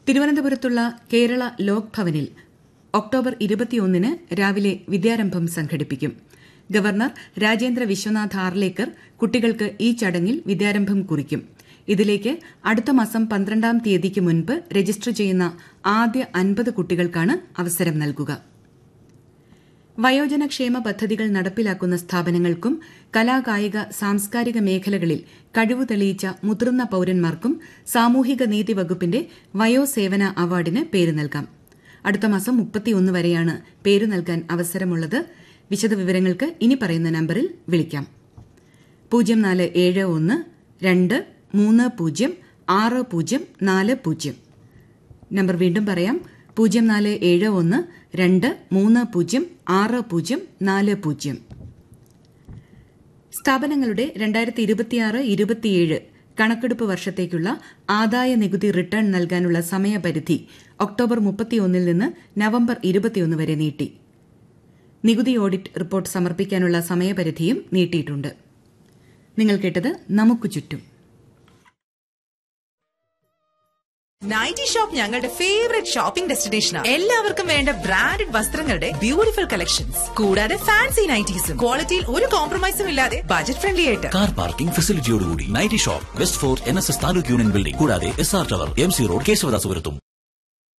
തിരുവനന്തപുരത്തുള്ള കേരള ലോക് ഭവനിൽ ഒക്ടോബർ ഇരുപത്തിയൊന്നിന് രാവിലെ വിദ്യാരംഭം സംഘടിപ്പിക്കും ഗവർണർ രാജേന്ദ്ര വിശ്വനാഥ് ആർലേക്കർ കുട്ടികൾക്ക് ഈ ചടങ്ങിൽ വിദ്യാരംഭം കുറിക്കും ഇതിലേക്ക് അടുത്ത മാസം പന്ത്രണ്ടാം തീയതിക്ക് മുൻപ് രജിസ്റ്റർ ചെയ്യുന്ന ആദ്യ അൻപത് കുട്ടികൾക്കാണ് അവസരം നൽകുക വയോജനക്ഷേമ പദ്ധതികൾ നടപ്പിലാക്കുന്ന സ്ഥാപനങ്ങൾക്കും കലാകായിക സാംസ്കാരിക മേഖലകളിൽ കഴിവ് തെളിയിച്ച മുതിർന്ന പൌരന്മാർക്കും സാമൂഹിക നീതി വകുപ്പിന്റെ വയോസേവന അവാർഡിന് പേര് നൽകാം അടുത്ത മാസം മുപ്പത്തിയൊന്ന് വരെയാണ് പേര് നൽകാൻ അവസരമുള്ളത് വിശദവിവരങ്ങൾക്ക് ഇനി പറയുന്ന നമ്പറിൽ വിളിക്കാം പൂജ്യം നാല് ഏഴ് ഒന്ന് രണ്ട് മൂന്ന് പൂജ്യം ആറ് പൂജ്യം നാല് പൂജ്യം നമ്പർ വീണ്ടും പറയാം പൂജ്യം നാല് ഏഴ് ഒന്ന് രണ്ട് മൂന്ന് പൂജ്യം ആറ് പൂജ്യം നാല് പൂജ്യം സ്ഥാപനങ്ങളുടെ രണ്ടായിരത്തി ഇരുപത്തിയാറ് ഇരുപത്തിയേഴ് കണക്കെടുപ്പ് വർഷത്തേക്കുള്ള ആദായ നികുതി റിട്ടേൺ നൽകാനുള്ള സമയപരിധി ഒക്ടോബർ മുപ്പത്തിയൊന്നിൽ നിന്ന് നവംബർ ഇരുപത്തിയൊന്ന് വരെ നീട്ടി നികുതി ഓഡിറ്റ് റിപ്പോർട്ട് സമർപ്പിക്കാനുള്ള സമയപരിധിയും നീട്ടിയിട്ടുണ്ട് നിങ്ങൾ കേട്ടത് നമുക്ക് ചുറ്റും നൈറ്റി ഷോപ്പ് ഞങ്ങളുടെ ഫേവറേറ്റ് ഷോപ്പിംഗ് ഡെസ്റ്റിനേഷനാണ് എല്ലാവർക്കും വേണ്ട ബ്രാൻഡഡ് വസ്ത്രങ്ങളുടെ ബ്യൂട്ടിഫുൾ കളക്ഷൻസ് കൂടാതെ ഫാൻസി നൈറ്റീസും ക്വാളിറ്റിയിൽ ഒരു കോംപ്രമൈസും ഇല്ലാതെ ബജറ്റ് ഫ്രണ്ട്ലി ആയിട്ട് കാർ പാർക്കിംഗ് ഫെസിലിറ്റിയോടുകൂടി nighty shop West Fort N S S taluk union building കൂടാതെ S R tower M C road കേശവദാസുപുരത്തും